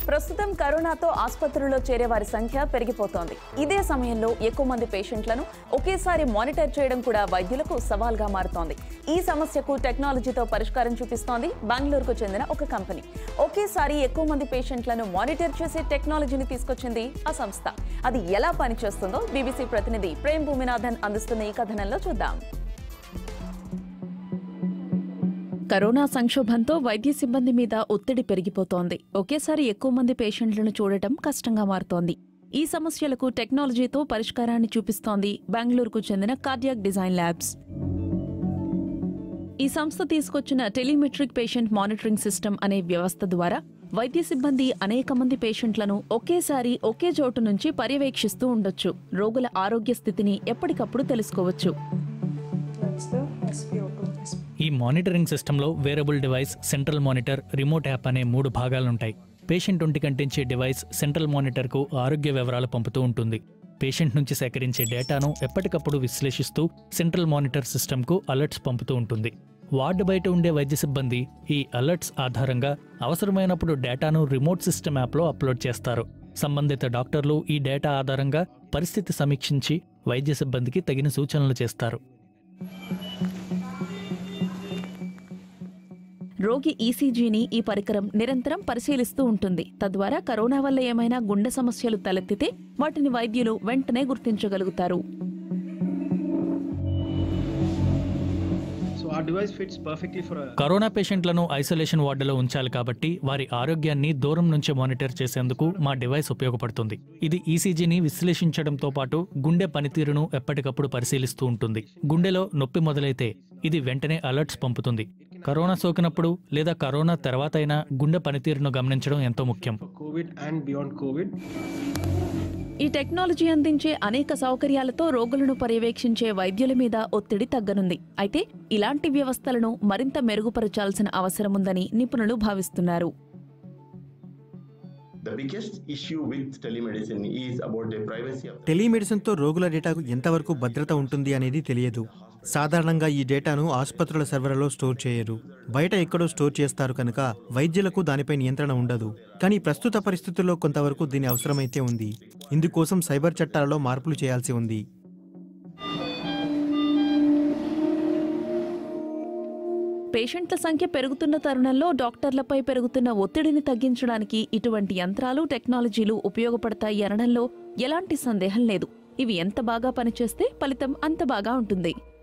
ప్రస్తుతం కరోనాతో ఆసుపత్రుల్లో చేరే వారి సంఖ్య పెరిగిపోతోంది ఇదే సమయంలో ఎక్కువ మంది పేషెంట్లను ఒకేసారి మానిటర్ చేయడం కూడా వైద్యులకు సవాల్గా మారుతోంది ఈ సమస్యకు టెక్నాలజీతో పరిష్కారం చూపిస్తోంది బెంగళూరుకు చెందిన ఒక కంపెనీ ఒకేసారి ఎక్కువ మంది పేషెంట్లను మానిటర్ చేసే టెక్నాలజీని తీసుకొచ్చింది ఆ సంస్థ అది ఎలా పనిచేస్తుందో బీబీసీ ప్రతినిధి ప్రేమ్ భూమినాథన్ అందిస్తున్న ఈ కథనంలో చూద్దాం కరోనా సంక్షోభంతో వైద్య సిబ్బంది మీద ఒత్తిడి పెరిగిపోతోంది ఒకేసారి ఎక్కువ మంది పేషెంట్లను చూడటం కష్టంగా మారుతోంది ఈ సమస్యలకు టెక్నాలజీతో పరిష్కారాన్ని చూపిస్తోంది బెంగళూరుకు చెందిన కార్డియాక్ డిజైన్ ల్యాబ్స్ ఈ సంస్థ తీసుకొచ్చిన టెలిమెట్రిక్ పేషెంట్ మానిటరింగ్ సిస్టమ్ అనే వ్యవస్థ ద్వారా వైద్య సిబ్బంది అనేక మంది పేషెంట్లను ఒకేసారి ఒకే చోటు నుంచి పర్యవేక్షిస్తూ ఉండొచ్చు రోగుల ఆరోగ్య స్థితిని ఎప్పటికప్పుడు తెలుసుకోవచ్చు That's the SpO2. ఈ మానిటరింగ్ సిస్టంలో wearable device central monitor remote app అనే మూడు భాగాలుంటాయి పేషెంట్ ఒంటికి అంటించే డివైస్ సెంట్రల్ మానిటర్కు ఆరోగ్య వివరాలు పంపుతూ ఉంటుంది పేషెంట్ నుంచి సేకరించే డేటాను ఎప్పటికప్పుడు విశ్లేషిస్తూ సెంట్రల్ మానిటర్ సిస్టమ్కు అలర్ట్స్ పంపుతూ ఉంటుంది వార్డు బయట ఉండే వైద్య సిబ్బంది ఈ అలర్ట్స్ ఆధారంగా అవసరమైనప్పుడు డేటాను రిమోట్ సిస్టమ్ యాప్లో అప్లోడ్ చేస్తారు సంబంధిత డాక్టర్లు ఈ డేటా ఆధారంగా పరిస్థితి సమీక్షించి వైద్య సిబ్బందికి తగిన సూచనలు చేస్తారు రోగి ఈసీజీని ఈ పరికరం నిరంతరం పరిశీలిస్తూ ఉంటుంది తద్వారా కరోనా వల్ల ఏమైనా గుండె సమస్యలు తలెత్తితే వాటిని వైద్యులు వెంటనే గుర్తించగలుగుతారు So our device fits perfectly for a corona పేషెంట్లను ఐసోలేషన్ వార్డులో ఉంచాలి కాబట్టి వారి ఆరోగ్యాన్ని దూరం నుంచి మానిటర్ చేసేందుకు మా డివైస్ ఉపయోగపడుతుంది ఇది ఈసీజీని విశ్లేషించడంతో పాటు గుండె పనితీరును ఎప్పటికప్పుడు పరిశీలిస్తూ ఉంటుంది గుండెలో నొప్పి మొదలైతే ఇది వెంటనే అలర్ట్స్ పంపుతుంది కరోనా సోకినప్పుడు లేదా కరోనా తర్వాత అయినా గుండె పనితీరును గమనించడం ఎంతో ముఖ్యం for COVID and beyond COVID. ఈ టెక్నాలజీ అందించే అనేక సౌకర్యాలతో రోగులను పర్యవేక్షించే వైద్యుల మీద ఒత్తిడి తగ్గనుంది అయితే ఇలాంటి వ్యవస్థలను మరింత మెరుగుపరచాల్సిన అవసరముందని నిపుణులు భావిస్తున్నారు The biggest issue with telemedicine is about the privacy of the టెలిమెడిసిన్తో రోగుల డేటాకు ఎంతవరకు భద్రత ఉంటుంది అనేది తెలియదు సాధారణంగా ఈ డేటాను ఆసుపత్రుల సర్వర్లలో స్టోర్ చేయరు బయట ఎక్కడో స్టోర్ చేస్తారు కనుక వైద్యులకు దానిపై నియంత్రణ ఉండదు కానీ ప్రస్తుత పరిస్థితుల్లో కొంతవరకు దీని అవసరమైతే ఉంది ఇందుకోసం సైబర్ చట్టాలలో మార్పులు చేయాల్సి ఉంది పేషెంట్ల సంఖ్య పెరుగుతున్న తరుణంలో డాక్టర్లపై పెరుగుతున్న ఒత్తిడిని తగ్గించడానికి ఇటువంటి యంత్రాలు టెక్నాలజీలు ఉపయోగపడతాయి అనడంలో ఎలాంటి సందేహం లేదు ఇవి ఎంత బాగా పనిచేస్తే ఫలితం అంత బాగా ఉంటుంది